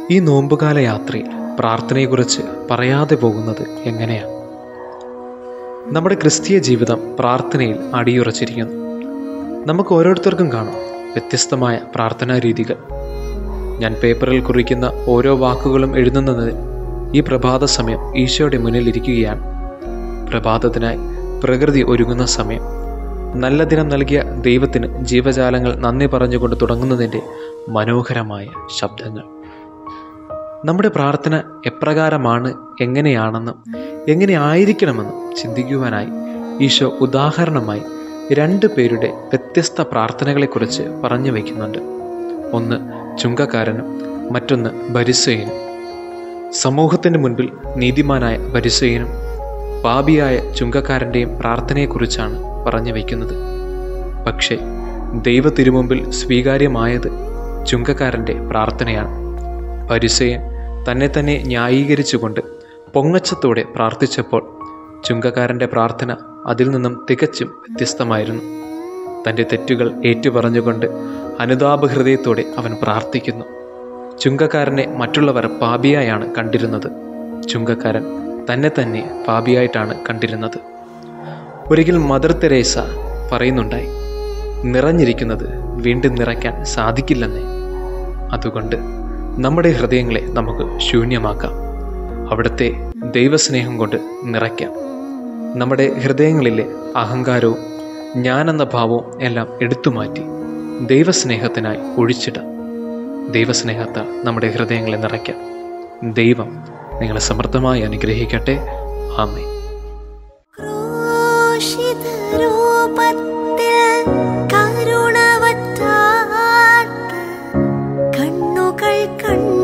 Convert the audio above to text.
ഈ നോമ്പുകാല യാത്രയിൽ പ്രാർത്ഥനയെക്കുറിച്ച് പറയാതെ പോകുന്നത് എങ്ങനെയാണ് നമ്മുടെ ക്രിസ്തീയ ജീവിതം പ്രാർത്ഥനയിൽ അടിയുറച്ചിരിക്കുന്നു നമുക്ക് ഓരോരുത്തർക്കും കാണും വ്യത്യസ്തമായ പ്രാർത്ഥനാ രീതികൾ ഞാൻ പേപ്പറിൽ കുറിക്കുന്ന ഓരോ വാക്കുകളും എഴുതുന്നതിന് ഈ പ്രഭാത സമയം ഈശോയുടെ മുന്നിൽ ഇരിക്കുകയാണ് പ്രഭാതത്തിനായി പ്രകൃതി ഒരുങ്ങുന്ന സമയം നല്ല ദിനം നൽകിയ ദൈവത്തിന് ജീവജാലങ്ങൾ നന്ദി പറഞ്ഞുകൊണ്ട് തുടങ്ങുന്നതിൻ്റെ മനോഹരമായ ശബ്ദങ്ങൾ നമ്മുടെ പ്രാർത്ഥന എപ്രകാരമാണ് എങ്ങനെയാണെന്നും എങ്ങനെ ആയിരിക്കണമെന്നും ചിന്തിക്കുവാനായി ഈശോ ഉദാഹരണമായി രണ്ട് പേരുടെ വ്യത്യസ്ത പ്രാർത്ഥനകളെക്കുറിച്ച് പറഞ്ഞു വയ്ക്കുന്നുണ്ട് ഒന്ന് ചുങ്കക്കാരനും മറ്റൊന്ന് ബരിസയനും സമൂഹത്തിൻ്റെ മുൻപിൽ നീതിമാനായ ബരിസയനും പാപിയായ ചുങ്കക്കാരൻ്റെയും പ്രാർത്ഥനയെക്കുറിച്ചാണ് പറഞ്ഞു വയ്ക്കുന്നത് പക്ഷേ ദൈവ തിരുമുമ്പിൽ സ്വീകാര്യമായത് ചുങ്കക്കാരൻ്റെ പ്രാർത്ഥനയാണ് പരിസയൻ തന്നെ തന്നെ ന്യായീകരിച്ചുകൊണ്ട് പൊങ്ങച്ചത്തോടെ പ്രാർത്ഥിച്ചപ്പോൾ ചുങ്കക്കാരൻ്റെ പ്രാർത്ഥന അതിൽ നിന്നും തികച്ചും വ്യത്യസ്തമായിരുന്നു തൻ്റെ തെറ്റുകൾ ഏറ്റുപറഞ്ഞുകൊണ്ട് അനുതാപഹൃദയത്തോടെ അവൻ പ്രാർത്ഥിക്കുന്നു ചുങ്കക്കാരനെ മറ്റുള്ളവർ പാപിയായാണ് കണ്ടിരുന്നത് ചുങ്കക്കാരൻ തന്നെ തന്നെ പാപിയായിട്ടാണ് കണ്ടിരുന്നത് ഒരിക്കൽ മദർ തെരേസ പറയുന്നുണ്ടായി നിറഞ്ഞിരിക്കുന്നത് വീണ്ടും നിറയ്ക്കാൻ സാധിക്കില്ലെന്നേ അതുകൊണ്ട് നമ്മുടെ ഹൃദയങ്ങളെ നമുക്ക് ശൂന്യമാക്കാം അവിടുത്തെ ദൈവസ്നേഹം കൊണ്ട് നിറയ്ക്കാം നമ്മുടെ ഹൃദയങ്ങളിലെ അഹങ്കാരവും ഞാനെന്ന ഭാവവും എല്ലാം എടുത്തുമാറ്റി ദൈവസ്നേഹത്തിനായി ഒഴിച്ചിടാം ദൈവസ്നേഹത്താൽ നമ്മുടെ ഹൃദയങ്ങളെ നിറയ്ക്കാം ദൈവം നിങ്ങളെ സമൃദ്ധമായി അനുഗ്രഹിക്കട്ടെ ആമേ ക്രൂശിതരൂപത്തിൽ കരുണവറ്റാത്ത കണ്ണുകൾ കണ്ണു